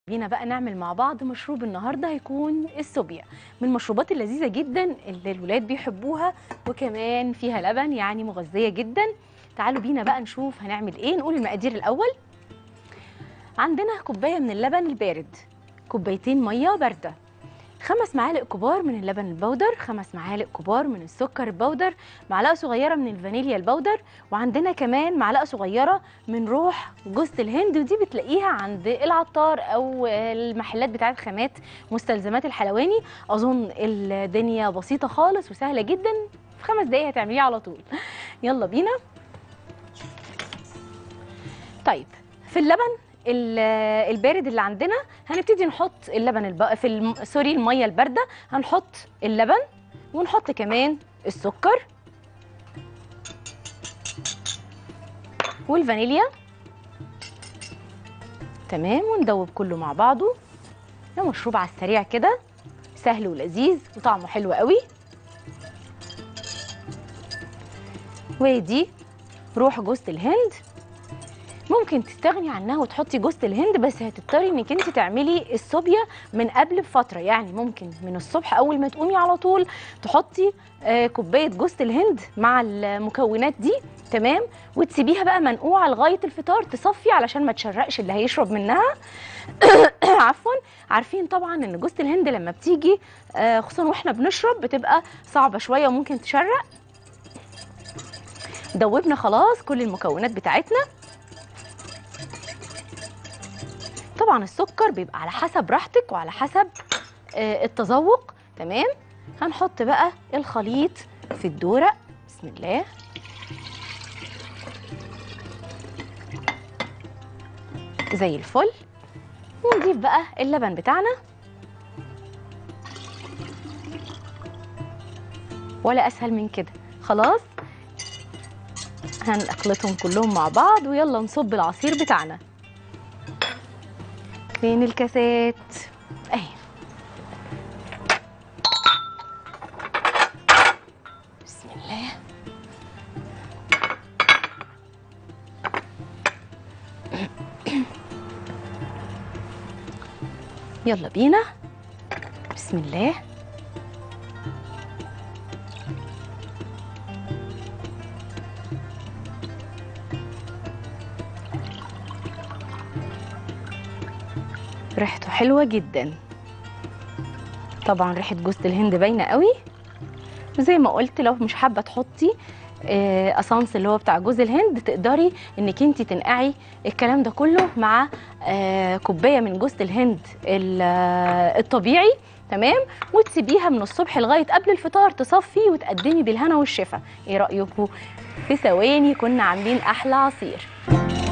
جينا بقى نعمل مع بعض مشروب النهارده هيكون السوبيا من المشروبات اللذيذه جدا اللي الولاد بيحبوها وكمان فيها لبن يعني مغذيه جدا تعالوا بينا بقى نشوف هنعمل ايه نقول المقادير الاول عندنا كوبايه من اللبن البارد كوبايتين ميه بارده خمس معالق كبار من اللبن البودر خمس معالق كبار من السكر البودر معلقه صغيره من الفانيليا البودر وعندنا كمان معلقه صغيره من روح جوز الهند ودي بتلاقيها عند العطار او المحلات بتاعت خامات مستلزمات الحلواني اظن الدنيا بسيطه خالص وسهله جدا في خمس دقايق هتعمليها على طول يلا بينا طيب في اللبن ال- البارد اللي عندنا هنبتدي نحط اللبن الب... في الم... سوري الميه البارده هنحط اللبن ونحط كمان السكر والفانيليا تمام وندوب كله مع بعضه ده مشروب على السريع كده سهل ولذيذ وطعمه حلو قوي ودي روح جوز الهند ممكن تستغني عنها وتحطي جوز الهند بس هتضطري انك انت تعملي الصوبيا من قبل بفتره يعني ممكن من الصبح اول ما تقومي على طول تحطي آه، كوبايه جوز الهند مع المكونات دي تمام وتسيبيها بقى منقوعه لغايه الفطار تصفي علشان ما تشرقش اللي هيشرب منها عفوا عارفين طبعا ان جوز الهند لما بتيجي آه، خصوصا واحنا بنشرب بتبقى صعبه شويه وممكن تشرق دوبنا خلاص كل المكونات بتاعتنا طبعا السكر بيبقى على حسب راحتك وعلى حسب آه، التذوق تمام هنحط بقى الخليط في الدورق بسم الله زي الفل ونضيف بقى اللبن بتاعنا ولا اسهل من كده خلاص هنخلطهم كلهم مع بعض ويلا نصب العصير بتاعنا فين الكاسات اهي بسم الله يلا بينا بسم الله ريحته حلوه جدا طبعا ريحه جوز الهند باينه قوي وزي ما قلت لو مش حابه تحطي آه، اسانس اللي هو بتاع جوز الهند تقدري انك انت تنقعي الكلام ده كله مع آه، كوبايه من جوز الهند ال- آه، الطبيعي تمام وتسيبيها من الصبح لغايه قبل الفطار تصفي وتقدمي بالهنا والشفا ايه رايكم في ثواني كنا عاملين احلى عصير